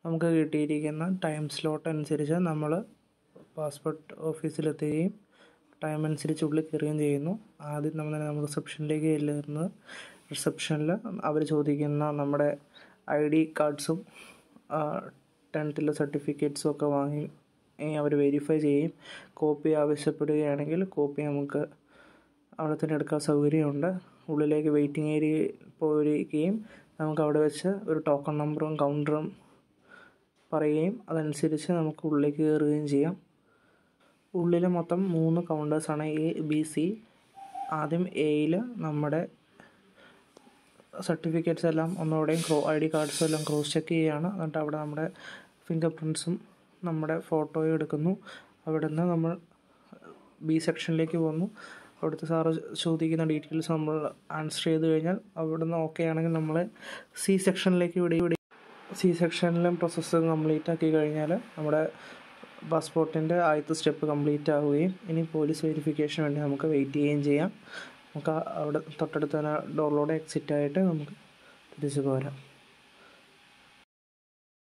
നമുക്ക് കിട്ടിയിരിക്കുന്ന time slot അനുസരിച്ച് നമ്മൾ പാസ്പോർട്ട് ഓഫീസിലെത്തുകയും ടൈം അനുസരിച്ച് ഉള്ളിൽ കയറുകയും ചെയ്യുന്നു ആദ്യം നമ്മൾ നമ്മൾ റിസപ്ഷനിലേക്ക് ചെല്ലുന്നത് റിസപ്ഷനിൽ അവർ ചോദിക്കുന്ന നമ്മുടെ ഐ ഡി കാർഡ്സും ടെൻത്തിലെ സർട്ടിഫിക്കറ്റ്സും ഒക്കെ വാങ്ങി അവർ വെരിഫൈ ചെയ്യും കോപ്പി ആവശ്യപ്പെടുകയാണെങ്കിൽ കോപ്പി നമുക്ക് അവിടെ തന്നെ എടുക്കാൻ സൗകര്യമുണ്ട് ഉള്ളിലേക്ക് വെയിറ്റിംഗ് ഏരിയയിൽ പോയിരിക്കുകയും നമുക്ക് അവിടെ വെച്ച് ഒരു ടോക്കൺ നമ്പറും കൗണ്ടറും പറയുകയും അതനുസരിച്ച് നമുക്ക് ഉള്ളിലേക്ക് കയറുകയും ചെയ്യാം ഉള്ളിൽ മൊത്തം മൂന്ന് കൗണ്ടേഴ്സാണ് എ ബി സി ആദ്യം എയിൽ നമ്മുടെ സർട്ടിഫിക്കറ്റ്സ് എല്ലാം ഒന്നുകൂടെയും ക്രോ ഐ ഡി കാർഡ്സും എല്ലാം ക്രോസ് ചെക്ക് ചെയ്യുകയാണ് എന്നിട്ട് അവിടെ നമ്മുടെ ഫിംഗർ പ്രിൻസും നമ്മുടെ ഫോട്ടോയും എടുക്കുന്നു അവിടെ നിന്ന് നമ്മൾ ബി സെക്ഷനിലേക്ക് പോകുന്നു അവിടുത്തെ സാറ് ചോദിക്കുന്ന ഡീറ്റെയിൽസ് നമ്മൾ ആൻസർ ചെയ്ത് കഴിഞ്ഞാൽ അവിടുന്ന് ഓക്കെ ആണെങ്കിൽ നമ്മളെ സി സെക്ഷനിലേക്ക് വിടി വിടി സി സെക്ഷനിലും പ്രോസസ്സ് കംപ്ലീറ്റ് ആക്കി കഴിഞ്ഞാൽ നമ്മുടെ പാസ്പോർട്ടിൻ്റെ ആദ്യത്തെ സ്റ്റെപ്പ് കംപ്ലീറ്റ് ആവുകയും ഇനി പോലീസ് വെരിഫിക്കേഷന് വേണ്ടി നമുക്ക് വെയിറ്റ് ചെയ്യുകയും ചെയ്യാം നമുക്ക് അവിടെ തൊട്ടടുത്ത് തന്നെ ഡോറിലൂടെ എക്സിറ്റ് ആയിട്ട് നമുക്ക് തിരിച്ചു പോരാം